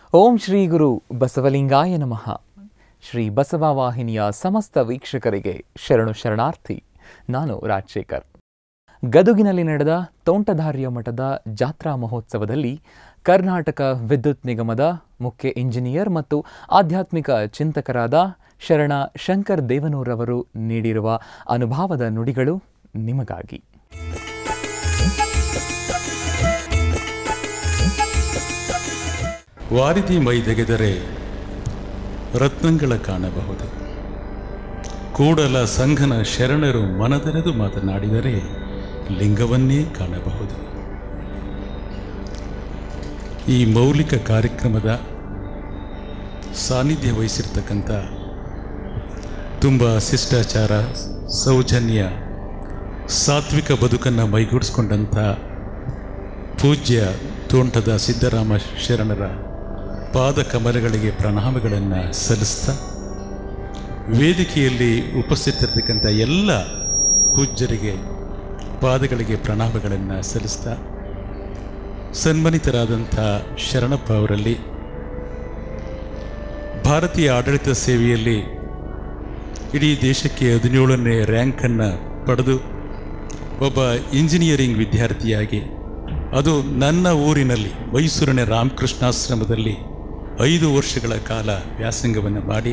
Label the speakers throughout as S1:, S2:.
S1: ಓಂ ಶ್ರೀ ಗುರು ಬಸವಲಿಂಗಾಯ ನಮಃ ಶ್ರೀ ಬಸವ ವಾಹಿನಿಯ ಸಮಸ್ತ ವೀಕ್ಷಕರಿಗೆ ಶರಣು ಶರಣಾರ್ಥಿ ನಾನು ರಾಜಶೇಖರ್ ಗದುಗಿನಲ್ಲಿ ನಡೆದ ತೋಂಟದಾರ್ಯ ಮಠದ ಜಾತ್ರಾ ಮಹೋತ್ಸವದಲ್ಲಿ ಕರ್ನಾಟಕ ವಿದ್ಯುತ್ ನಿಗಮದ ಮುಖ್ಯ ಇಂಜಿನಿಯರ್ ಮತ್ತು ಆಧ್ಯಾತ್ಮಿಕ ಚಿಂತಕರಾದ ಶರಣ ಶಂಕರ್ ದೇವನೂರವರು ನೀಡಿರುವ ಅನುಭವದ ನುಡಿಗಳು ನಿಮಗಾಗಿ
S2: ವಾರಿಧಿ ಮೈದೆಗೆದರೆ ರತ್ನಗಳ ಕಾಣಬಹುದು ಕೂಡಲ ಸಂಘನ ಶರಣರು ಮನದೆರೆದು ಮಾತನಾಡಿದರೆ ಲಿಂಗವನ್ನೇ ಕಾಣಬಹುದು ಈ ಮೌಲಿಕ ಕಾರ್ಯಕ್ರಮದ ಸಾನ್ನಿಧ್ಯ ವಹಿಸಿರ್ತಕ್ಕಂಥ ತುಂಬ ಶಿಷ್ಟಾಚಾರ ಸೌಜನ್ಯ ಸಾತ್ವಿಕ ಬದುಕನ್ನು ಮೈಗೂಡಿಸ್ಕೊಂಡಂಥ ಪೂಜ್ಯ ತೋಂಟದ ಸಿದ್ದರಾಮ ಶರಣರ ಪಾದ ಕಮಲಗಳಿಗೆ ಪ್ರಣಾಮಗಳನ್ನು ಸಲ್ಲಿಸ್ತಾ ವೇದಿಕೆಯಲ್ಲಿ ಉಪಸ್ಥಿತರಿರ್ತಕ್ಕಂಥ ಎಲ್ಲ ಪೂಜ್ಯರಿಗೆ ಪಾದಗಳಿಗೆ ಪ್ರಣಾಮಗಳನ್ನು ಸಲ್ಲಿಸ್ತಾ ಸನ್ಮಾನಿತರಾದಂಥ ಶರಣಪ್ಪ ಅವರಲ್ಲಿ ಭಾರತೀಯ ಆಡಳಿತ ಸೇವೆಯಲ್ಲಿ ಇಡೀ ದೇಶಕ್ಕೆ ಹದಿನೇಳನೇ ರ್ಯಾಂಕನ್ನು ಪಡೆದು ಒಬ್ಬ ಇಂಜಿನಿಯರಿಂಗ್ ವಿದ್ಯಾರ್ಥಿಯಾಗಿ ಅದು ನನ್ನ ಊರಿನಲ್ಲಿ ಮೈಸೂರಿನ ರಾಮಕೃಷ್ಣಾಶ್ರಮದಲ್ಲಿ ಐದು ವರ್ಷಗಳ ಕಾಲ ವ್ಯಾಸಂಗವನ್ನು ಮಾಡಿ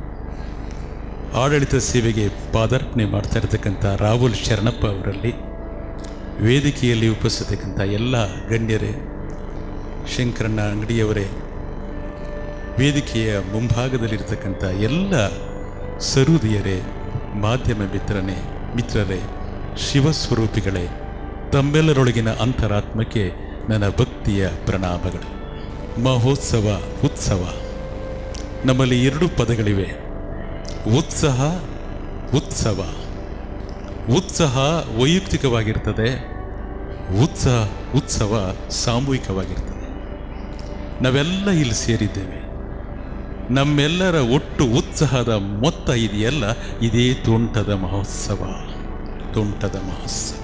S2: ಆಡಳಿತ ಸೇವೆಗೆ ಪಾದಾರ್ಪಣೆ ಮಾಡ್ತಾ ಇರತಕ್ಕಂಥ ರಾಹುಲ್ ಶರಣಪ್ಪ ಅವರಲ್ಲಿ ವೇದಿಕೆಯಲ್ಲಿ ಉಪಸ್ಥಿತಕ್ಕಂಥ ಎಲ್ಲ ಗಣ್ಯರೇ ಶಂಕರಣ್ಣ ಅಂಗಡಿಯವರೇ ವೇದಿಕೆಯ ಮುಂಭಾಗದಲ್ಲಿರ್ತಕ್ಕಂಥ ಎಲ್ಲ ಸರುದಿಯರೇ ಮಾಧ್ಯಮ ಮಿತ್ರನೇ ಮಿತ್ರರೇ ಶಿವಸ್ವರೂಪಿಗಳೇ ತಮ್ಮೆಲ್ಲರೊಳಗಿನ ಅಂತರಾತ್ಮಕ್ಕೆ ನನ್ನ ಭಕ್ತಿಯ ಪ್ರಣಾಮಗಳು ಮಹೋತ್ಸವ ಉತ್ಸವ ನಮ್ಮಲ್ಲಿ ಎರಡು ಪದಗಳಿವೆ ಉತ್ಸಾಹ ಉತ್ಸವ ಉತ್ಸಾಹ ವೈಯಕ್ತಿಕವಾಗಿರ್ತದೆ ಉತ್ಸಾಹ ಉತ್ಸವ ಸಾಮೂಹಿಕವಾಗಿರ್ತದೆ ನಾವೆಲ್ಲ ಇಲ್ಲಿ ಸೇರಿದ್ದೇವೆ ನಮ್ಮೆಲ್ಲರ ಒಟ್ಟು ಉತ್ಸಾಹದ ಮೊತ್ತ ಇದೆಯಲ್ಲ ಇದೇ ತೋಂಟದ ಮಹೋತ್ಸವ ತೋಂಟದ ಮಹೋತ್ಸವ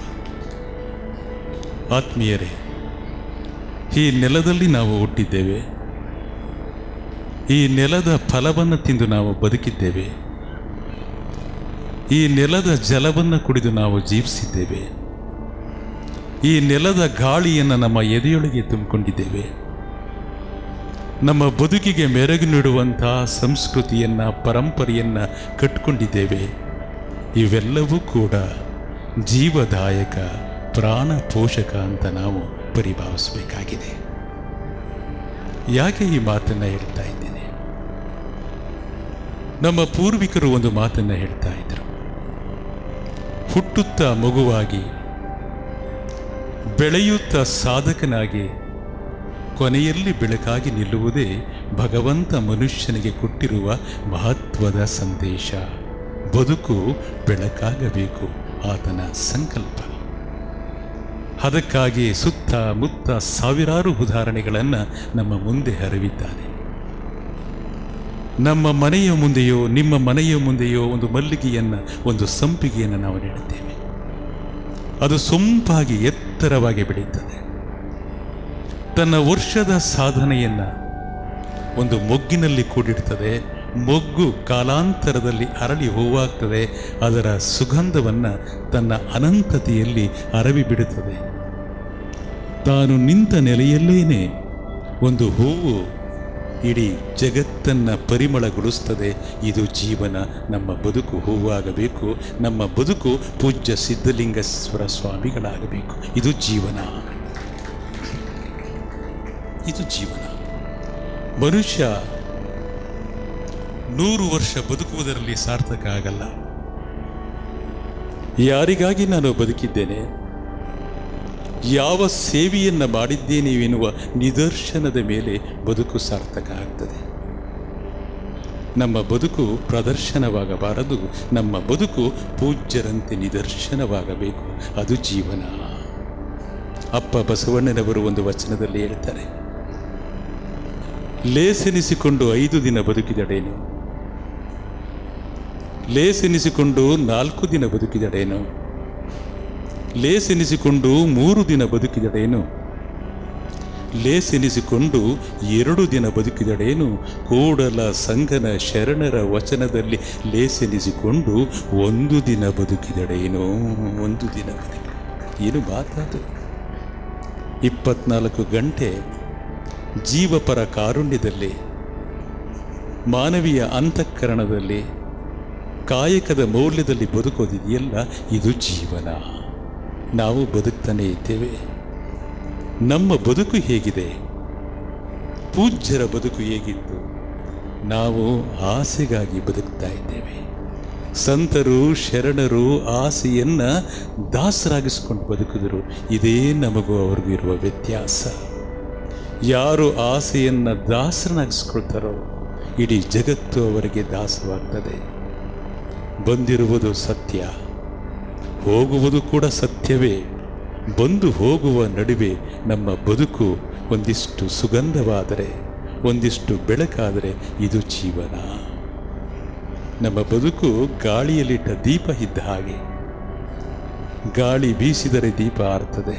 S2: ಆತ್ಮೀಯರೇ ಈ ನೆಲದಲ್ಲಿ ನಾವು ಹುಟ್ಟಿದ್ದೇವೆ ಈ ನೆಲದ ಫಲವನ್ನು ತಿಂದು ನಾವು ಬದುಕಿದ್ದೇವೆ ಈ ನೆಲದ ಜಲವನ್ನು ಕುಡಿದು ನಾವು ಜೀವಿಸಿದ್ದೇವೆ ಈ ನೆಲದ ಗಾಳಿಯನ್ನು ನಮ್ಮ ಎದೆಯೊಳಗೆ ತುಂಬಿಕೊಂಡಿದ್ದೇವೆ ನಮ್ಮ ಬದುಕಿಗೆ ಮೆರುಗು ನೀಡುವಂತಹ ಸಂಸ್ಕೃತಿಯನ್ನು ಪರಂಪರೆಯನ್ನು ಕಟ್ಕೊಂಡಿದ್ದೇವೆ ಇವೆಲ್ಲವೂ ಕೂಡ ಜೀವದಾಯಕ ಪ್ರಾಣ ಪೋಷಕ ಅಂತ ನಾವು ಪರಿಭಾವಿಸಬೇಕಾಗಿದೆ ಯಾಕೆ ಈ ಮಾತನ್ನು ಹೇಳ್ತಾ ಇದ್ದೇನೆ ನಮ್ಮ ಪೂರ್ವಿಕರು ಒಂದು ಮಾತನ್ನು ಹೇಳ್ತಾ ಇದ್ರು ಹುಟ್ಟುತ್ತಾ ಮಗುವಾಗಿ ಬೆಳೆಯುತ್ತಾ ಸಾಧಕನಾಗಿ ಕೊನೆಯಲ್ಲಿ ಬೆಳಕಾಗಿ ನಿಲ್ಲುವುದೇ ಭಗವಂತ ಮನುಷ್ಯನಿಗೆ ಕೊಟ್ಟಿರುವ ಮಹತ್ವದ ಸಂದೇಶ ಬದುಕು ಬೆಳಕಾಗಬೇಕು ಆತನ ಸಂಕಲ್ಪ ಅದಕ್ಕಾಗಿ ಸುತ್ತ ಮುತ್ತ ಸಾವಿರಾರು ಉದಾಹರಣೆಗಳನ್ನು ನಮ್ಮ ಮುಂದೆ ಹರಿವಿದ್ದಾನೆ ನಮ್ಮ ಮನೆಯ ಮುಂದೆಯೋ ನಿಮ್ಮ ಮನೆಯ ಮುಂದೆಯೋ ಒಂದು ಮಲ್ಲಿಗೆಯನ್ನು ಒಂದು ಸಂಪಿಗೆಯನ್ನು ನಾವು ನೆಡುತ್ತೇವೆ ಅದು ಸೊಂಪಾಗಿ ಎತ್ತರವಾಗಿ ಬೆಳೆಯುತ್ತದೆ ತನ್ನ ವರ್ಷದ ಸಾಧನೆಯನ್ನು ಒಂದು ಮೊಗ್ಗಿನಲ್ಲಿ ಕೂಡಿಡ್ತದೆ ಮೊಗ್ಗು ಕಾಲಾಂತರದಲ್ಲಿ ಅರಳಿ ಹೂವಾಗ್ತದೆ ಅದರ ಸುಗಂಧವನ್ನು ತನ್ನ ಅನಂತತೆಯಲ್ಲಿ ಅರವಿ ಬಿಡುತ್ತದೆ ತಾನು ನಿಂತ ನೆಲೆಯಲ್ಲೇನೆ ಒಂದು ಹೂವು ಇಡೀ ಜಗತ್ತನ್ನು ಪರಿಮಳಗೊಳಿಸ್ತದೆ ಇದು ಜೀವನ ನಮ್ಮ ಬದುಕು ಹೂವಾಗಬೇಕು ನಮ್ಮ ಬದುಕು ಪೂಜ್ಯ ಸಿದ್ಧಲಿಂಗೇಶ್ವರ ಸ್ವಾಮಿಗಳಾಗಬೇಕು ಇದು ಜೀವನ ಇದು ಜೀವನ ಮನುಷ್ಯ ನೂರು ವರ್ಷ ಬದುಕುವುದರಲ್ಲಿ ಸಾರ್ಥಕ ಆಗಲ್ಲ ಯಾರಿಗಾಗಿ ನಾನು ಬದುಕಿದ್ದೇನೆ ಯಾವ ಸೇವೆಯನ್ನು ಮಾಡಿದ್ದೇನೆ ಎನ್ನುವ ನಿದರ್ಶನದ ಮೇಲೆ ಬದುಕು ಸಾರ್ಥಕ ಆಗ್ತದೆ ನಮ್ಮ ಬದುಕು ಪ್ರದರ್ಶನವಾಗಬಾರದು ನಮ್ಮ ಬದುಕು ಪೂಜ್ಯರಂತೆ ನಿದರ್ಶನವಾಗಬೇಕು ಅದು ಜೀವನ ಅಪ್ಪ ಬಸವಣ್ಣನವರು ಒಂದು ವಚನದಲ್ಲಿ ಹೇಳ್ತಾರೆ ಲೇಸೆನಿಸಿಕೊಂಡು ಐದು ದಿನ ಬದುಕಿದಡೇನು ಲೇಸೆನಿಸಿಕೊಂಡು ನಾಲ್ಕು ದಿನ ಬದುಕಿದಡೇನು ಲೇಸೆನಿಸಿಕೊಂಡು ಮೂರು ದಿನ ಬದುಕಿದಡೇನು ಲೇಸೆನಿಸಿಕೊಂಡು ಎರಡು ದಿನ ಬದುಕಿದಡೇನು ಕೂಡಲ ಸಂಗನ ಶರಣರ ವಚನದಲ್ಲಿ ಲೇಸೆನಿಸಿಕೊಂಡು ಒಂದು ದಿನ ಬದುಕಿದಡೇನೋ ಒಂದು ದಿನ ಬದುಕಿ ಏನು ಮಾತಾದು ಇಪ್ಪತ್ನಾಲ್ಕು ಗಂಟೆ ಜೀವಪರ ಕಾರುಣ್ಯದಲ್ಲಿ ಮಾನವೀಯ ಅಂತಃಕರಣದಲ್ಲಿ ಕಾಯಕದ ಮೌಲ್ಯದಲ್ಲಿ ಬದುಕೋದಿದೆಯಲ್ಲ ಇದು ಜೀವನ ನಾವು ಬದುಕ್ತಾನೆ ಇದ್ದೇವೆ ನಮ್ಮ ಬದುಕು ಹೇಗಿದೆ ಪೂಜ್ಯರ ಬದುಕು ಹೇಗಿತ್ತು ನಾವು ಆಸೆಗಾಗಿ ಬದುಕ್ತಾ ಇದ್ದೇವೆ ಸಂತರು ಶರಣರು ಆಸೆಯನ್ನ ದಾಸರಾಗಿಸ್ಕೊಂಡು ಬದುಕಿದರು ಇದೇ ನಮಗೂ ಅವ್ರಿಗೂ ಇರುವ ವ್ಯತ್ಯಾಸ ಯಾರು ಆಸೆಯನ್ನ ದಾಸರನ್ನಾಗಿಸ್ಕೊಳ್ತಾರೋ ಇಡೀ ಜಗತ್ತು ಅವರಿಗೆ ದಾಸವಾಗ್ತದೆ ಬಂದಿರುವುದು ಸತ್ಯ ಹೋಗುವುದು ಕೂಡ ಸತ್ಯವೇ ಬಂದು ಹೋಗುವ ನಡುವೆ ನಮ್ಮ ಬದುಕು ಒಂದಿಷ್ಟು ಸುಗಂಧವಾದರೆ ಒಂದಿಷ್ಟು ಬೆಳಕಾದರೆ ಇದು ಜೀವನ ನಮ್ಮ ಬದುಕು ಗಾಳಿಯಲ್ಲಿಟ್ಟ ದೀಪ ಇದ್ದ ಹಾಗೆ ಗಾಳಿ ಬೀಸಿದರೆ ದೀಪ ಆರ್ತದೆ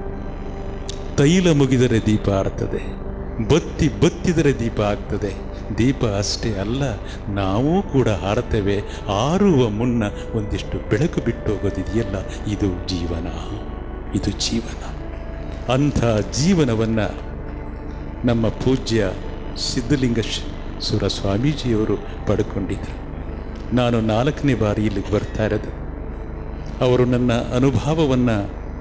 S2: ತೈಲ ಮುಗಿದರೆ ದೀಪ ಆರ್ತದೆ ಬತ್ತಿ ಬತ್ತಿದರೆ ದೀಪ ಆಗ್ತದೆ ದೀಪ ಅಷ್ಟೇ ಅಲ್ಲ ನಾವೂ ಕೂಡ ಹಾರತೇವೆ ಆರುವ ಮುನ್ನ ಒಂದಿಷ್ಟು ಬೆಳಕು ಬಿಟ್ಟು ಹೋಗೋದಿದೆಯಲ್ಲ ಇದು ಜೀವನ ಇದು ಜೀವನ ಅಂಥ ಜೀವನವನ್ನು ನಮ್ಮ ಪೂಜ್ಯ ಸಿದ್ಧಲಿಂಗ ಶ್- ಸುರ ಸ್ವಾಮೀಜಿಯವರು ಪಡ್ಕೊಂಡಿದ್ದರು ನಾನು ನಾಲ್ಕನೇ ಬಾರಿ ಇಲ್ಲಿಗೆ ಬರ್ತಾ ಇರೋದು ಅವರು ನನ್ನ ಅನುಭವವನ್ನು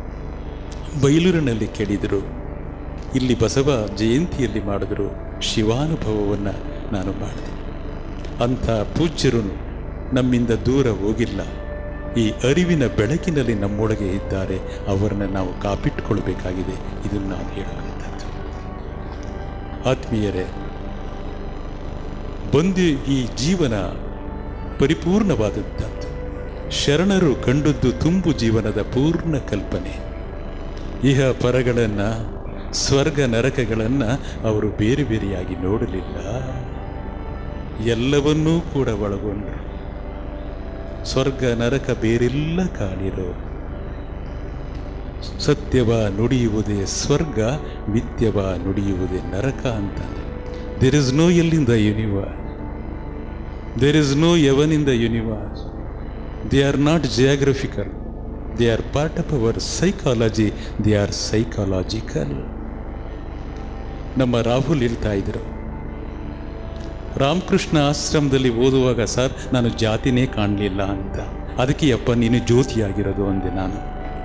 S2: ಬೈಲೂರಿನಲ್ಲಿ ಕೇಳಿದರು ಇಲ್ಲಿ ಬಸವ ಜಯಂತಿಯಲ್ಲಿ ಮಾಡಿದರು ಶಿವಾನುಭವವನ್ನು ನಾನು ಮಾಡಿದೆ ಅಂಥ ಪೂಜ್ಯರು ನಮ್ಮಿಂದ ದೂರ ಹೋಗಿಲ್ಲ ಈ ಅರಿವಿನ ಬೆಳಕಿನಲ್ಲಿ ನಮ್ಮೊಳಗೆ ಇದ್ದಾರೆ ಅವರನ್ನು ನಾವು ಕಾಪಿಟ್ಟುಕೊಳ್ಬೇಕಾಗಿದೆ ಇದನ್ನು ನಾನು ಹೇಳುವಂಥದ್ದು ಆತ್ಮೀಯರೇ ಬಂದು ಈ ಜೀವನ ಪರಿಪೂರ್ಣವಾದಂಥದ್ದು ಶರಣರು ಕಂಡದ್ದು ತುಂಬು ಜೀವನದ ಪೂರ್ಣ ಕಲ್ಪನೆ ಇಹ ಪರಗಳನ್ನು ಸ್ವರ್ಗ ನರಕಗಳನ್ನು ಅವರು ಬೇರೆ ಬೇರೆಯಾಗಿ ನೋಡಲಿಲ್ಲ ಎಲ್ಲವನ್ನೂ ಕೂಡ ಒಳಗೊಂಡರು ಸ್ವರ್ಗ ನರಕ ಬೇರೆಲ್ಲ ಕಾಣಿರೋ ಸತ್ಯವ ನುಡಿಯುವುದೇ ಸ್ವರ್ಗ ಮಿಥ್ಯವ ನುಡಿಯುವುದೇ ನರಕ ಅಂತಾನೆ there is no hell in the universe there is no heaven in the universe they are not geographical they are part of our psychology they are psychological ನಮ್ಮ ರಾಹುಲ್ ಹೇಳ್ತಾ ಇದ್ರು ರಾಮಕೃಷ್ಣ ಆಶ್ರಮದಲ್ಲಿ ಓದುವಾಗ ಸರ್ ನಾನು ಜಾತಿನೇ ಕಾಣಲಿಲ್ಲ ಅಂತ ಅದಕ್ಕೆ ಅಪ್ಪ ನೀನು ಜ್ಯೋತಿಯಾಗಿರೋದು ಅಂದೆ ನಾನು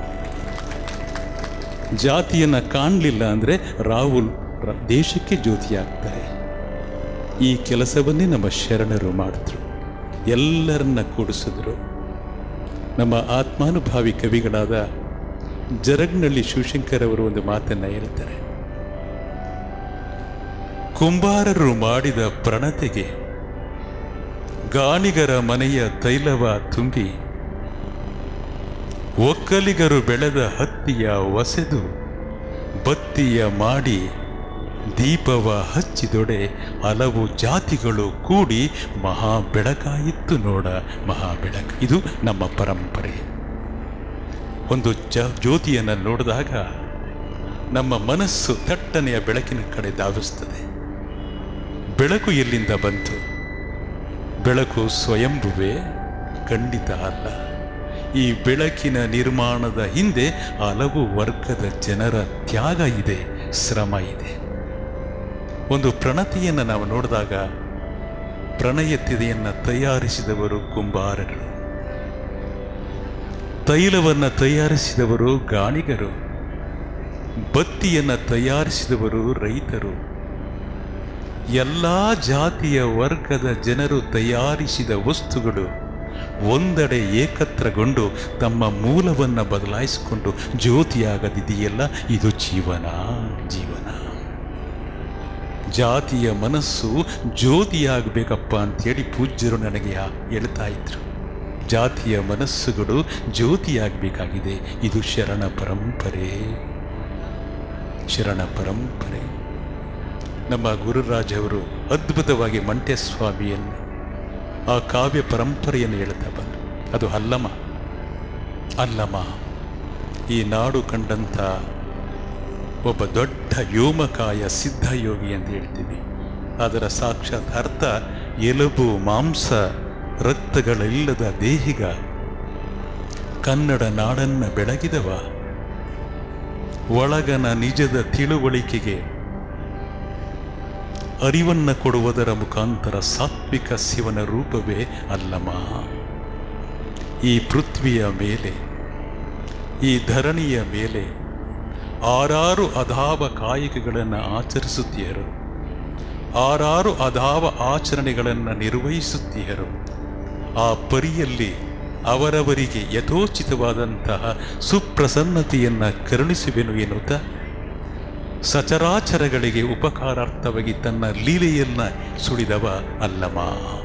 S2: ಜಾತಿಯನ್ನು ಕಾಣಲಿಲ್ಲ ಅಂದರೆ ರಾಹುಲ್ ರ- ದೇಶಕ್ಕೆ ಜ್ಯೋತಿಯಾಗ್ತಾರೆ ಈ ಕೆಲಸವನ್ನೇ ನಮ್ಮ ಶರಣರು ಮಾಡಿದ್ರು ಎಲ್ಲರನ್ನ ಕೂಡಿಸಿದ್ರು ನಮ್ಮ ಆತ್ಮಾನುಭಾವಿ ಕವಿಗಳಾದ ಜರಗ್ನಳ್ಳಿ ಶಿವಶಂಕರ್ ಅವರು ಒಂದು ಮಾತನ್ನು ಹೇಳ್ತಾರೆ ಕುಂಬಾರರು ಮಾಡಿದ ಪ್ರಣತೆಗೆ ಗಾಣಿಗರ ಮನೆಯ ತೈಲವ ತುಂಬಿ ಒಕ್ಕಲಿಗರು ಬೆಳೆದ ಹತ್ತಿಯ ಒಸೆದು ಬತ್ತಿಯ ಮಾಡಿ ದೀಪವ ಹಚ್ಚಿದೊಡೆ ಹಲವು ಜಾತಿಗಳು ಕೂಡಿ ಮಹಾ ಬೆಳಕಾಯಿತ್ತು ನೋಡ ಮಹಾ ಬೆಳಕು ಇದು ನಮ್ಮ ಪರಂಪರೆ ಒಂದು ಜ ಜ್ಯೋತಿಯನ್ನು ನೋಡಿದಾಗ ನಮ್ಮ ಮನಸ್ಸು ದಟ್ಟನೆಯ ಬೆಳಕಿನ ಕಡೆ ಧಾವಿಸ್ತದೆ ಬೆಳಕು ಎಲ್ಲಿಂದ ಬಂತು ಬೆಳಕು ಸ್ವಯಂಭುವೇ ಖಂಡಿತ ಅಲ್ಲ ಈ ಬೆಳಕಿನ ನಿರ್ಮಾಣದ ಹಿಂದೆ ಹಲವು ವರ್ಗದ ಜನರ ತ್ಯಾಗ ಇದೆ ಶ್ರಮ ಇದೆ ಒಂದು ಪ್ರಣತಿಯನ್ನು ನಾವು ನೋಡಿದಾಗ ಪ್ರಣಯತಿದೆಯನ್ನು ತಯಾರಿಸಿದವರು ಕುಂಬಾರರು ತೈಲವನ್ನು ತಯಾರಿಸಿದವರು ಗಾಣಿಗರು ಬತ್ತಿಯನ್ನು ತಯಾರಿಸಿದವರು ರೈತರು ಎಲ್ಲ ಜಾತಿಯ ವರ್ಗದ ಜನರು ತಯಾರಿಸಿದ ವಸ್ತುಗಳು ಒಂದೆಡೆ ಏಕತ್ರಗೊಂಡು ತಮ್ಮ ಮೂಲವನ್ನು ಬದಲಾಯಿಸಿಕೊಂಡು ಜ್ಯೋತಿಯಾಗದಿದೆಯಲ್ಲ ಇದು ಜೀವನ ಜೀವನ ಜಾತಿಯ ಮನಸ್ಸು ಜ್ಯೋತಿಯಾಗಬೇಕಪ್ಪ ಅಂತೇಳಿ ಪೂಜ್ಯರು ನನಗೆ ಯಾ- ಹೇಳ್ತಾ ಇದ್ರು ಜಾತಿಯ ಮನಸ್ಸುಗಳು ಜ್ಯೋತಿಯಾಗಬೇಕಾಗಿದೆ ಇದು ಶರಣ ಪರಂಪರೆ ಶರಣ ಪರಂಪರೆ ನಮ್ಮ ಗುರುರಾಜ್ ಅವರು ಅದ್ಭುತವಾಗಿ ಮಂಟೇಸ್ವಾಮಿಯನ್ನು ಆ ಕಾವ್ಯ ಪರಂಪರೆಯನ್ನು ಹೇಳ್ತಾ ಬಂದರು ಅದು ಅಲ್ಲಮ ಅಲ್ಲಮ ಈ ನಾಡು ಕಂಡಂಥ ಒಬ್ಬ ದೊಡ್ಡ ವ್ಯೋಮಕಾಯ ಸಿದ್ಧಯೋಗಿ ಅಂತ ಹೇಳ್ತೀವಿ ಅದರ ಸಾಕ್ಷಾತ್ ಅರ್ಥ ಎಲುಬು ಮಾಂಸ ರಕ್ತಗಳಿಲ್ಲದ ದೇಹಿಗ ಕನ್ನಡ ನಾಡನ್ನ ಬೆಳಗಿದವ ಒಳಗನ ನಿಜದ ತಿಳುವಳಿಕೆಗೆ ಅರಿವನ್ನ ಕೊಡುವುದರ ಮುಖಾಂತರ ಸಾತ್ವಿಕ ಶಿವನ ರೂಪವೇ ಅಲ್ಲಮ ಈ ಪೃಥ್ವಿಯ ಮೇಲೆ ಈ ಧರಣಿಯ ಮೇಲೆ ಆರಾರು ಅಧಾವ ಕಾಯಕಗಳನ್ನು ಆಚರಿಸುತ್ತೀಯರು ಆರಾರು ಅಧಾವ ಆಚರಣೆಗಳನ್ನು ನಿರ್ವಹಿಸುತ್ತೀಯರು ಆ ಪರಿಯಲ್ಲಿ ಅವರವರಿಗೆ ಯಥೋಚಿತವಾದಂತಹ ಸುಪ್ರಸನ್ನತೆಯನ್ನು ಕರುಣಿಸುವೆನು ಎನ್ನುತ್ತಾ ಸಚರಾಚರಗಳಿಗೆ ಉಪಕಾರಾರ್ಥವಾಗಿ ತನ್ನ ಲೀಲೆಯನ್ನ ಸುಳಿದವ ಅಲ್ಲಮ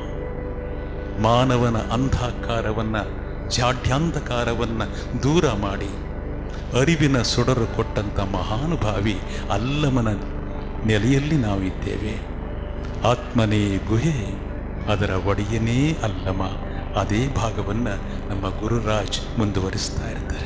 S2: ಮಾನವನ ಅಂಧಾಕಾರವನ್ನ ಜಾಡ್ಯಾಂಧಕಾರವನ್ನ ದೂರ ಮಾಡಿ ಅರಿವಿನ ಸೊಡರು ಕೊಟ್ಟಂತ ಮಹಾನುಭಾವಿ ಅಲ್ಲಮನ ನೆಲೆಯಲ್ಲಿ ನಾವಿದ್ದೇವೆ ಆತ್ಮನೇ ಗುಹೆ ಅದರ ಒಡೆಯನೇ ಅಲ್ಲಮ ಅದೇ ಭಾಗವನ್ನ ನಮ್ಮ ಗುರುರಾಜ್ ಮುಂದುವರಿಸ್ತಾ ಇರ್ತಾರೆ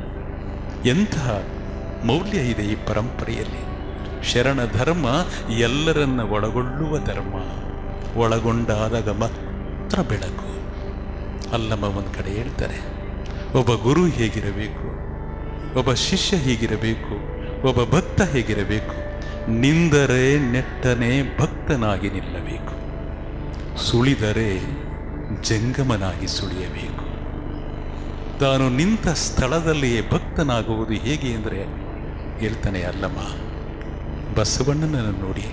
S2: ಎಂತಹ ಮೌಲ್ಯ ಇದೆ ಈ ಪರಂಪರೆಯಲ್ಲಿ ಶರಣ ಧರ್ಮ ಎಲ್ಲರನ್ನ ಒಳಗೊಳ್ಳುವ ಧರ್ಮ ಒಳಗೊಂಡಾದಾಗ ಮಾತ್ರ ಬೆಳಕು ಅಲ್ಲಮ್ಮ ಒಂದು ಕಡೆ ಹೇಳ್ತಾರೆ ಒಬ್ಬ ಗುರು ಹೇಗಿರಬೇಕು ಒಬ್ಬ ಶಿಷ್ಯ ಹೇಗಿರಬೇಕು ಒಬ್ಬ ಭಕ್ತ ಹೇಗಿರಬೇಕು ನಿಂದರೆ ನೆಟ್ಟನೆ ಭಕ್ತನಾಗಿ ನಿಲ್ಲಬೇಕು ಸುಳಿದರೆ ಜಂಗಮನಾಗಿ ಸುಳಿಯಬೇಕು ತಾನು ನಿಂತ ಸ್ಥಳದಲ್ಲಿಯೇ ಭಕ್ತನಾಗುವುದು ಹೇಗೆ ಅಂದರೆ ಹೇಳ್ತಾನೆ ಅಲ್ಲಮ್ಮ ಬಸವಣ್ಣನನ್ನು ನೋಡಿ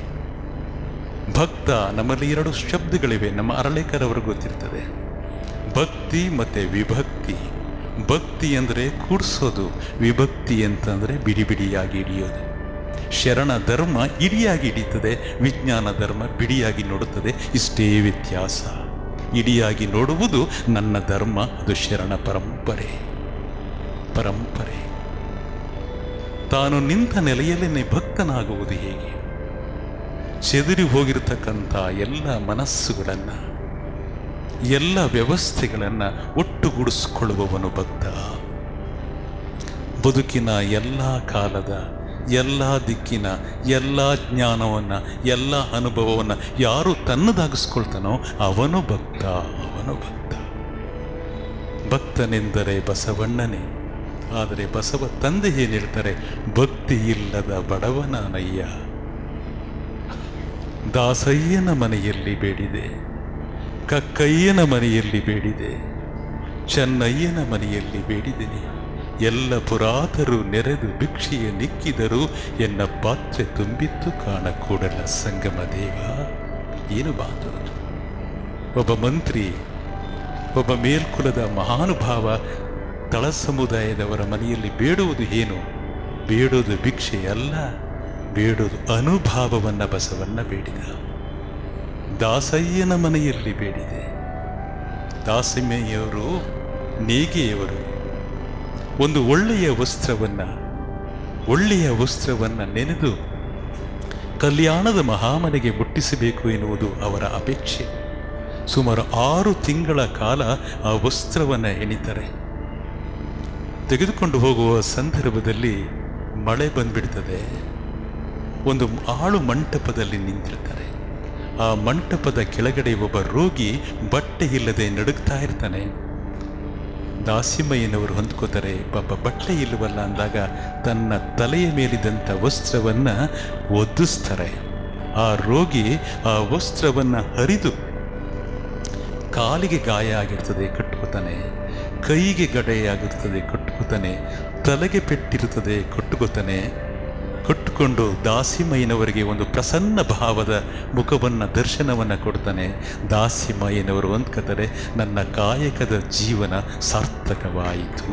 S2: ಭಕ್ತ ನಮ್ಮಲ್ಲಿ ಎರಡು ಶಬ್ದಗಳಿವೆ ನಮ್ಮ ಅರಳೇಕರವ್ರಿಗೆ ಗೊತ್ತಿರ್ತದೆ ಭಕ್ತಿ ಮತ್ತೆ ವಿಭಕ್ತಿ ಭಕ್ತಿ ಅಂದರೆ ಕೂಡಿಸೋದು ವಿಭಕ್ತಿ ಅಂತಂದರೆ ಬಿಡಿ ಬಿಡಿಯಾಗಿ ಹಿಡಿಯೋದು ಶರಣ ಧರ್ಮ ಇಡಿಯಾಗಿ ಹಿಡಿತದೆ ವಿಜ್ಞಾನ ಧರ್ಮ ಬಿಡಿಯಾಗಿ ನೋಡುತ್ತದೆ ಇಷ್ಟೇ ವ್ಯತ್ಯಾಸ ಇಡಿಯಾಗಿ ನೋಡುವುದು ನನ್ನ ಧರ್ಮ ಅದು ಶರಣ ಪರಂಪರೆ ಪರಂಪರೆ ತಾನು ನಿಂತ ನೆಲೆಯಲ್ಲೇ ಭಕ್ತನಾಗುವುದು ಹೇಗೆ ಚೆದರಿ ಹೋಗಿರತಕ್ಕಂಥ ಎಲ್ಲ ಮನಸ್ಸುಗಳನ್ನು ಎಲ್ಲ ವ್ಯವಸ್ಥೆಗಳನ್ನು ಒಟ್ಟುಗೂಡಿಸಿಕೊಳ್ಳುವವನು ಭಕ್ತ ಬದುಕಿನ ಎಲ್ಲ ಕಾಲದ ಎಲ್ಲ ದಿಕ್ಕಿನ ಎಲ್ಲ ಜ್ಞಾನವನ್ನು ಎಲ್ಲ ಅನುಭವವನ್ನು ಯಾರು ತನ್ನದಾಗಿಸ್ಕೊಳ್ತಾನೋ ಅವನು ಭಕ್ತ ಅವನು ಭಕ್ತ ಭಕ್ತನೆಂದರೆ ಬಸವಣ್ಣನೇ ಆದರೆ ಬಸವ ತಂದೆ ಏನು ಹೇಳ್ತಾರೆ ಭಕ್ತಿ ಇಲ್ಲದ ಬಡವನಾನಯ್ಯ ದಾಸಯ್ಯನ ಮನೆಯಲ್ಲಿ ಬೇಡಿದೆ ಕಕ್ಕಯ್ಯನ ಮನೆಯಲ್ಲಿ ಬೇಡಿದೆ ಚೆನ್ನಯ್ಯನ ಮನೆಯಲ್ಲಿ ಬೇಡಿದೆನೆ ಎಲ್ಲ ಪುರಾತರು ನೆರೆದು ಭಿಕ್ಷೆಯ ನಿಕ್ಕಿದರು ಎನ್ನ ಪಾತ್ರೆ ತುಂಬಿತ್ತು ಕಾಣ ಕೂಡಲ ಸಂಗಮ ದೇವ ಏನು ಬಾತು ಒಬ್ಬ ಮಂತ್ರಿ ಒಬ್ಬ ಮೇಲ್ಕುಲದ ಮಹಾನುಭಾವ ತಳ ಸಮುದಾಯದವರ ಮನೆಯಲ್ಲಿ ಬೇಡುವುದು ಏನು ಬೇಡೋದು ಭಿಕ್ಷೆಯಲ್ಲ ಬೇಡೋದು ಅನುಭಾವವನ್ನ ಬಸವನ್ನ ಬೇಡಿದ ದಾಸಯ್ಯನ ಮನೆಯಲ್ಲಿ ಬೇಡಿದೆ ದಾಸಿಮೆಯವರು ನೇಗೆಯವರು ಒಂದು ಒಳ್ಳೆಯ ವಸ್ತ್ರವನ್ನ ಒಳ್ಳೆಯ ವಸ್ತ್ರವನ್ನ ನೆನೆದು ಕಲ್ಯಾಣದ ಮಹಾಮನೆಗೆ ಮುಟ್ಟಿಸಬೇಕು ಎನ್ನುವುದು ಅವರ ಅಪೇಕ್ಷೆ ಸುಮಾರು ಆರು ತಿಂಗಳ ಕಾಲ ಆ ವಸ್ತ್ರವನ್ನು ಎಣಿತಾರೆ ತೆಗೆದುಕೊಂಡು ಹೋಗುವ ಸಂದರ್ಭದಲ್ಲಿ ಮಳೆ ಬಂದ್ಬಿಡ್ತದೆ ಒಂದು ಆಳು ಮಂಟಪದಲ್ಲಿ ನಿಂತಿರ್ತಾರೆ ಆ ಮಂಟಪದ ಕೆಳಗಡೆ ಒಬ್ಬ ರೋಗಿ ಬಟ್ಟೆ ಇಲ್ಲದೆ ನಡುಗ್ತಾ ಇರ್ತಾನೆ ದಾಸಿಮಯ್ಯನವರು ಹೊಂದ್ಕೋತಾರೆ ಪಾಪ ಬಟ್ಟೆ ಇಲ್ಲವಲ್ಲ ಅಂದಾಗ ತನ್ನ ತಲೆಯ ಮೇಲಿದ್ದಂಥ ವಸ್ತ್ರವನ್ನ ಒದ್ದಿಸ್ತಾರೆ ಆ ರೋಗಿ ಆ ವಸ್ತ್ರವನ್ನ ಹರಿದು ಕಾಲಿಗೆ ಗಾಯ ಆಗಿರ್ತದೆ ಕಟ್ಟುಕೊತಾನೆ ಕೈಗೆ ಗಡೆಯಾಗಿರ್ತದೆ ಕಟ್ಟುಕೊತಾನೆ ತಲೆಗೆ ಪೆಟ್ಟಿರುತ್ತದೆ ಕಟ್ಟುಕೊತಾನೆ ಕಟ್ಟಿಕೊಂಡು ದಾಸಿಮಯ್ಯನವರಿಗೆ ಒಂದು ಪ್ರಸನ್ನ ಭಾವದ ಮುಖವನ್ನು ದರ್ಶನವನ್ನು ಕೊಡ್ತಾನೆ ದಾಸಿಮಯ್ಯನವರು ಅಂದ್ಕೋತಾರೆ ನನ್ನ ಕಾಯಕದ ಜೀವನ ಸಾರ್ಥಕವಾಯಿತು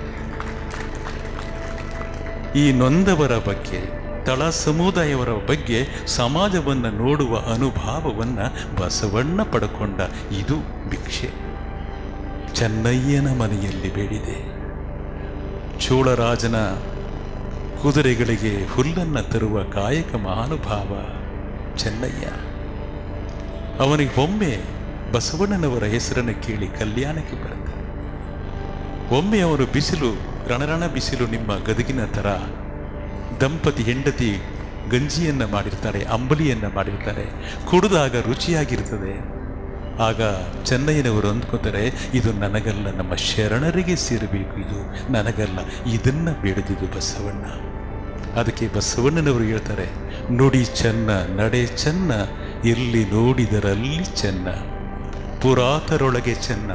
S2: ಈ ನೊಂದವರ ಬಗ್ಗೆ ತಳ ಸಮುದಾಯವರ ಬಗ್ಗೆ ಸಮಾಜವನ್ನು ನೋಡುವ ಅನುಭವವನ್ನು ಬಸವಣ್ಣ ಪಡ್ಕೊಂಡ ಇದು ಭಿಕ್ಷೆ ಚೆನ್ನಯ್ಯನ ಮನೆಯಲ್ಲಿ ಬೇಡಿದೆ ಚೋಳರಾಜನ ಕುದುರೆಗಳಿಗೆ ಹುಲ್ಲನ್ನು ತರುವ ಕಾಯಕ ಮಹಾನುಭಾವ ಚೆನ್ನಯ್ಯ ಅವನಿಗೆ ಒಮ್ಮೆ ಬಸವಣ್ಣನವರ ಹೆಸರನ್ನು ಕೇಳಿ ಕಲ್ಯಾಣಕ್ಕೆ ಬರ್ತಾರೆ ಒಮ್ಮೆ ಅವರು ಬಿಸಿಲು ರಣರಣ ಬಿಸಿಲು ನಿಮ್ಮ ಗದಗಿನ ಥರ ದಂಪತಿ ಹೆಂಡತಿ ಗಂಜಿಯನ್ನು ಮಾಡಿರ್ತಾರೆ ಅಂಬಲಿಯನ್ನು ಮಾಡಿರ್ತಾರೆ ಕುಡಿದಾಗ ರುಚಿಯಾಗಿರ್ತದೆ ಆಗ ಚೆನ್ನಯ್ಯನವರು ಅಂದ್ಕೋತಾರೆ ಇದು ನನಗಲ್ಲ ನಮ್ಮ ಶರಣರಿಗೆ ಸೇರಬೇಕು ಇದು ನನಗಲ್ಲ ಇದನ್ನು ಬೇಡದಿದ್ದು ಬಸವಣ್ಣ ಅದಕ್ಕೆ ಬಸವಣ್ಣನವರು ಹೇಳ್ತಾರೆ ನುಡಿ ಚೆನ್ನ ನಡೆ ಚೆನ್ನ ಎಲ್ಲಿ ನೋಡಿದರಲ್ಲಿ ಚೆನ್ನ ಪುರಾತರೊಳಗೆ ಚೆನ್ನ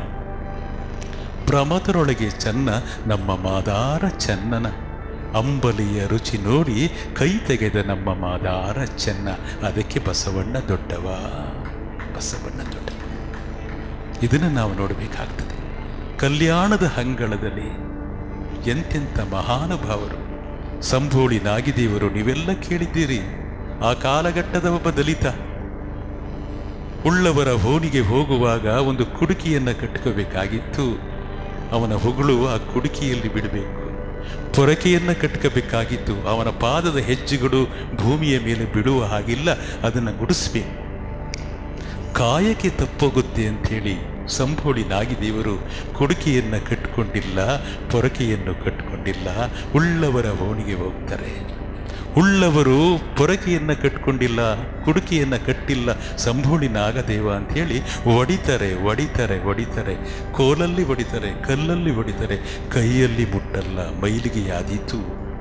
S2: ಪ್ರಮದರೊಳಗೆ ಚೆನ್ನ ನಮ್ಮ ಮಾದಾರ ಚೆನ್ನನ ಅಂಬಲಿಯ ರುಚಿ ನೋಡಿ ಕೈ ತೆಗೆದ ನಮ್ಮ ಮಾದಾರ ಚೆನ್ನ ಅದಕ್ಕೆ ಬಸವಣ್ಣ ದೊಡ್ಡವ ಬಸವಣ್ಣ ದೊಡ್ಡವ ಇದನ್ನು ನಾವು ನೋಡಬೇಕಾಗ್ತದೆ ಕಲ್ಯಾಣದ ಹಂಗಳದಲ್ಲಿ ಎಂತೆಂಥ ಮಹಾನುಭಾವರು ಸಂಭೋಳಿ ನಾಗಿದೇವರು ನೀವೆಲ್ಲ ಕೇಳಿದ್ದೀರಿ ಆ ಕಾಲಘಟ್ಟದ ಒಬ್ಬ ದಲಿತ ಉಳ್ಳವರ ಹೋನಿಗೆ ಹೋಗುವಾಗ ಒಂದು ಕುಡುಕಿಯನ್ನು ಕಟ್ಕೋಬೇಕಾಗಿತ್ತು ಅವನ ಹೊಗಳು ಆ ಕುಡುಕಿಯಲ್ಲಿ ಬಿಡಬೇಕು ಪೊರಕೆಯನ್ನು ಕಟ್ಕೋಬೇಕಾಗಿತ್ತು ಅವನ ಪಾದದ ಹೆಜ್ಜೆಗಳು ಭೂಮಿಯ ಮೇಲೆ ಬಿಡುವ ಹಾಗಿಲ್ಲ ಅದನ್ನು ಗುಡಿಸ್ಬೇಕು ಕಾಯಕ್ಕೆ ತಪ್ಪೋಗುತ್ತೆ ಅಂಥೇಳಿ ಸಂಭೋಳಿ ನಾಗಿದೇವರು ಕುಡುಕಿಯನ್ನು ಕಟ್ಟಿಕೊಂಡಿಲ್ಲ ಪೊರಕೆಯನ್ನು ಕಟ್ಟಿಕೊಂಡಿಲ್ಲ ಉಳ್ಳವರ ಓಣಿಗೆ ಹೋಗ್ತಾರೆ ಉಳ್ಳವರು ಪೊರಕೆಯನ್ನು ಕಟ್ಕೊಂಡಿಲ್ಲ ಕುಡುಕಿಯನ್ನು ಕಟ್ಟಿಲ್ಲ ಸಂಭೋಳಿ ನಾಗದೇವ ಅಂಥೇಳಿ ಒಡಿತಾರೆ ಒಡಿತಾರೆ ಒಡಿತಾರೆ ಕೋಲಲ್ಲಿ ಒಡಿತಾರೆ ಕಲ್ಲಲ್ಲಿ ಒಡಿತಾರೆ ಕೈಯಲ್ಲಿ ಮುಟ್ಟಲ್ಲ ಮೈಲಿಗೆ ಯಾದೀತು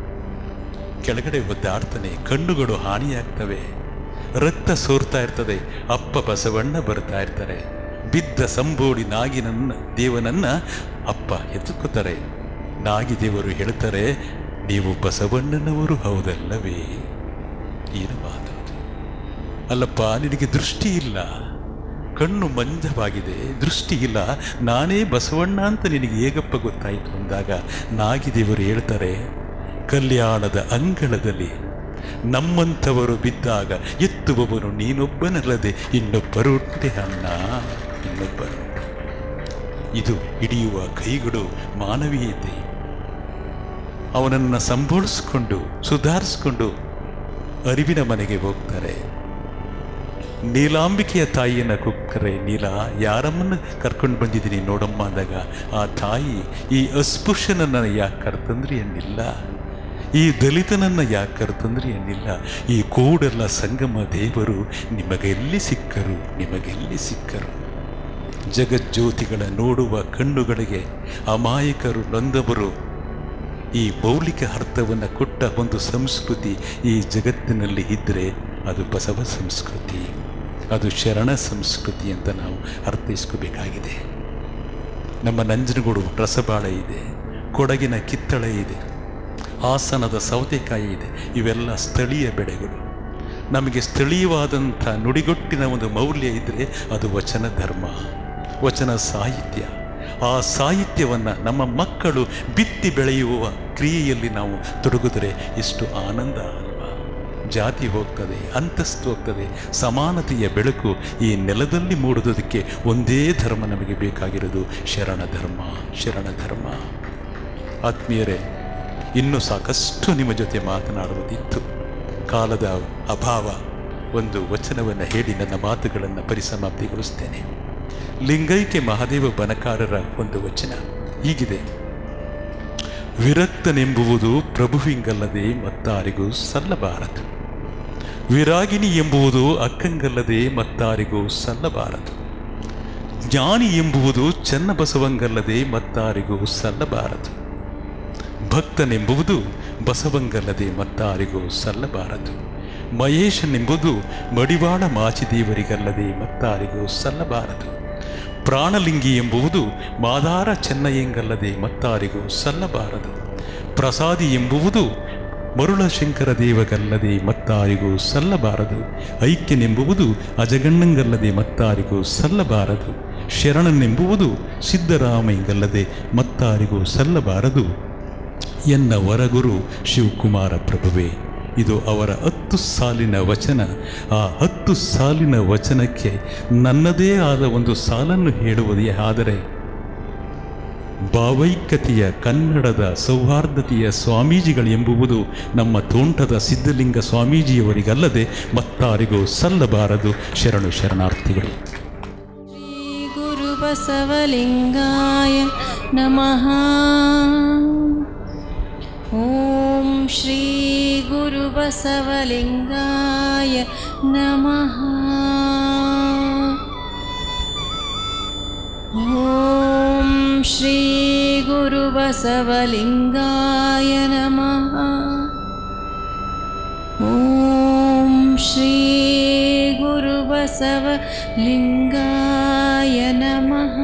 S2: ಕೆಳಗಡೆ ಒದ್ದಾಡ್ತಾನೆ ಕಣ್ಣುಗಳು ಹಾನಿಯಾಗ್ತವೆ ರಕ್ತ ಸೋರ್ತಾ ಇರ್ತದೆ ಅಪ್ಪ ಬಸವಣ್ಣ ಬರ್ತಾ ಇರ್ತಾರೆ ಬಿದ್ದ ಸಂಬೋಳಿ ನಾಗಿನನ್ನ ದೇವನನ್ನ ಅಪ್ಪ ಎತ್ತುಕೋತಾರೆ ನಾಗಿ ದೇವರು ಹೇಳ್ತಾರೆ ನೀವು ಬಸವಣ್ಣನವರು ಹೌದಲ್ಲವೇ ಏನು ಮಾತು ಅದು? ಅಲ್ಲಪ್ಪ ನಿನಗೆ ದೃಷ್ಟಿ ಇಲ್ಲ ಕಣ್ಣು ಮಂಜವಾಗಿದೆ ದೃಷ್ಟಿ ಇಲ್ಲ ನಾನೇ ಬಸವಣ್ಣ ಅಂತ ನಿನಗೆ ಹೇಗಪ್ಪ ಗೊತ್ತಾಯಿತು ಅಂದಾಗ ನಾಗಿದೇವರು ಹೇಳ್ತಾರೆ ಕಲ್ಯಾಣದ ಅಂಗಳದಲ್ಲಿ ನಮ್ಮಂಥವರು ಬಿದ್ದಾಗ ಎತ್ತುವವನು ನೀನೊಬ್ಬನಲ್ಲದೆ ಇನ್ನೊಬ್ಬರುಂಟೆ ಅಣ್ಣ ಇನ್ನೊಬ್ಬರು ಇದು ಹಿಡಿಯುವ ಕೈಗಳು ಮಾನವೀಯತೆ ಅವನನ್ನು ಸಂಬೋಳಿಸ್ಕೊಂಡು ಸುಧಾರಿಸ್ಕೊಂಡು ಅರಿವಿನ ಮನೆಗೆ ಹೋಗ್ತಾರೆ ನೀಲಾಂಬಿಕೆಯ ತಾಯಿಯನ್ನು ಕೂಗ್ತಾರೆ ನೀಲ ಯಾರಮ್ಮನ್ನು ಕರ್ಕೊಂಡು ಬಂದಿದ್ದೀನಿ ನೋಡಮ್ಮ ಅಂದಾಗ ಆ ತಾಯಿ ಈ ಅಸ್ಪೃಶ್ಯನನ್ನು ಯಾಕೆ ಕರ್ತಂದ್ರಿ ಅನ್ನಿಲ್ಲ ಈ ದಲಿತನನ್ನು ಯಾಕೆ ಕರ್ತಂದ್ರಿ ಅನ್ನಿಲ್ಲ ಈ ಕೂಡಲ ಸಂಗಮ ದೇವರು ನಿಮಗೆಲ್ಲಿ ಸಿಕ್ಕರು ನಿಮಗೆಲ್ಲಿ ಸಿಕ್ಕರು ಜಗಜ್ಯೋತಿಗಳ ನೋಡುವ ಕಣ್ಣುಗಳಿಗೆ ಅಮಾಯಕರು ನೊಂದವರು ಈ ಮೌಲಿಕ ಅರ್ಥವನ್ನು ಕೊಟ್ಟ ಒಂದು ಸಂಸ್ಕೃತಿ ಈ ಜಗತ್ತಿನಲ್ಲಿ ಇದ್ದರೆ ಅದು ಬಸವ ಸಂಸ್ಕೃತಿ ಅದು ಶರಣ ಸಂಸ್ಕೃತಿ ಅಂತ ನಾವು ಅರ್ಥೈಸ್ಕೋಬೇಕಾಗಿದೆ ನಮ್ಮ ನಂಜನಗೂಡು ರಸಬಾಳ ಇದೆ ಕೊಡಗಿನ ಕಿತ್ತಳೆ ಇದೆ ಹಾಸನದ ಸೌತೆಕಾಯಿ ಇದೆ ಇವೆಲ್ಲ ಸ್ಥಳೀಯ ಬೆಳೆಗಳು ನಮಗೆ ಸ್ಥಳೀಯವಾದಂಥ ನುಡಿಗೊಟ್ಟಿನ ಒಂದು ಮೌಲ್ಯ ಇದ್ದರೆ ಅದು ವಚನ ಧರ್ಮ ವಚನ ಸಾಹಿತ್ಯ ಆ ಸಾಹಿತ್ಯವನ್ನು ನಮ್ಮ ಮಕ್ಕಳು ಬಿತ್ತಿ ಬೆಳೆಯುವ ಕ್ರಿಯೆಯಲ್ಲಿ ನಾವು ತೊಡಗಿದರೆ ಎಷ್ಟು ಆನಂದ ಅಲ್ವಾ ಜಾತಿ ಹೋಗ್ತದೆ ಅಂತಸ್ತು ಹೋಗ್ತದೆ ಸಮಾನತೆಯ ಬೆಳಕು ಈ ನೆಲದಲ್ಲಿ ಮೂಡುವುದಕ್ಕೆ ಒಂದೇ ಧರ್ಮ ನಮಗೆ ಬೇಕಾಗಿರೋದು ಶರಣ ಧರ್ಮ ಶರಣ ಧರ್ಮ ಆತ್ಮೀಯರೇ ಇನ್ನೂ ಸಾಕಷ್ಟು ನಿಮ್ಮ ಜೊತೆ ಮಾತನಾಡುವುದಿತ್ತು ಕಾಲದ ಅಭಾವ ಒಂದು ವಚನವನ್ನು ಹೇಳಿ ನನ್ನ ಮಾತುಗಳನ್ನು ಪರಿಸಮಾಪ್ತಿಗೊಳಿಸ್ತೇನೆ ಲಿಂಗೈಕ್ಯ ಮಹಾದೇವ ಬನಕಾರರ ಒಂದು ವಚನ ಹೀಗಿದೆ ವಿರಕ್ತನೆಂಬುವುದು ಪ್ರಭುವಿಂಗಲ್ಲದೆ ಮತ್ತಾರಿಗೂ ಸಲ್ಲಬಾರದು ವಿರಾಗಿನಿ ಎಂಬುವುದು ಅಕ್ಕಂಗಲ್ಲದೆ ಮತ್ತಾರಿಗೂ ಸಲ್ಲಬಾರದು ಜ್ಞಾನಿ ಎಂಬುವುದು ಚನ್ನಬಸವಂಗಲ್ಲದೆ ಮತ್ತಾರಿಗೂ ಸಲ್ಲಬಾರದು ಭಕ್ತನೆಂಬುದು ಬಸವಂಗಲ್ಲದೆ ಮತ್ತಾರಿಗೂ ಸಲ್ಲಬಾರದು ಮಹೇಶನೆಂಬುದು ಮಡಿವಾಳ ಮಾಚಿದೇವರಿಗಲ್ಲದೆ ಮತ್ತಾರಿಗೂ ಸಲ್ಲಬಾರದು ಪ್ರಾಣಲಿಂಗಿ ಎಂಬುದು ಮಾದಾರ ಚೆನ್ನಯ್ಯಂಗಲ್ಲದೆ ಮತ್ತಾರಿಗೂ ಸಲ್ಲಬಾರದು ಪ್ರಸಾದಿ ಎಂಬುವುದು ಮರುಳಶಂಕರ ದೇವಗಲ್ಲದೆ ಮತ್ತಾರಿಗೂ ಸಲ್ಲಬಾರದು ಐಕ್ಯನೆಂಬುವುದು ಅಜಗಣ್ಣಂಗಲ್ಲದೆ ಮತ್ತಾರಿಗೂ ಸಲ್ಲಬಾರದು ಶರಣನೆಂಬುವುದು ಸಿದ್ದರಾಮಯ್ಯಂಗಲ್ಲದೆ ಮತ್ತಾರಿಗೂ ಸಲ್ಲಬಾರದು ಎನ್ನ ವರಗುರು ಶಿವಕುಮಾರ ಪ್ರಭುವೇ ಇದು ಅವರ ಹತ್ತು ಸಾಲಿನ ವಚನ ಆ ಹತ್ತು ಸಾಲಿನ ವಚನಕ್ಕೆ ನನ್ನದೇ ಆದ ಒಂದು ಸಾಲನ್ನು ಹೇಳುವುದೇ ಆದರೆ ಭಾವೈಕ್ಯತೆಯ ಕನ್ನಡದ ಸೌಹಾರ್ದತೆಯ ಸ್ವಾಮೀಜಿಗಳು ಎಂಬುವುದು ನಮ್ಮ ತೋಂಟದ ಸಿದ್ಧಲಿಂಗ ಸ್ವಾಮೀಜಿಯವರಿಗಲ್ಲದೆ ಮತ್ತಾರಿಗೂ ಸಲ್ಲಬಾರದು ಶರಣು ಶರಣಾರ್ಥಿಗಳು
S3: श्रीगुरुबसवलिङ्गाय नमः ॐ श्रीगुरुबसवलिङ्गाय श्रीगुरुबसवलिङ्गाय नमः ॐ श्रीगुरुबसवलिङ्गाय नमः ॐ श्रीगुरुबसवलिङ्गाय नमः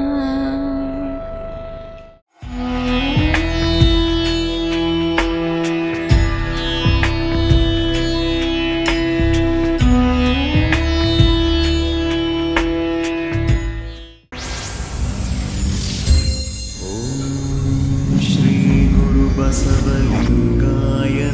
S4: श्रीगुरुबसवलिङ्गाय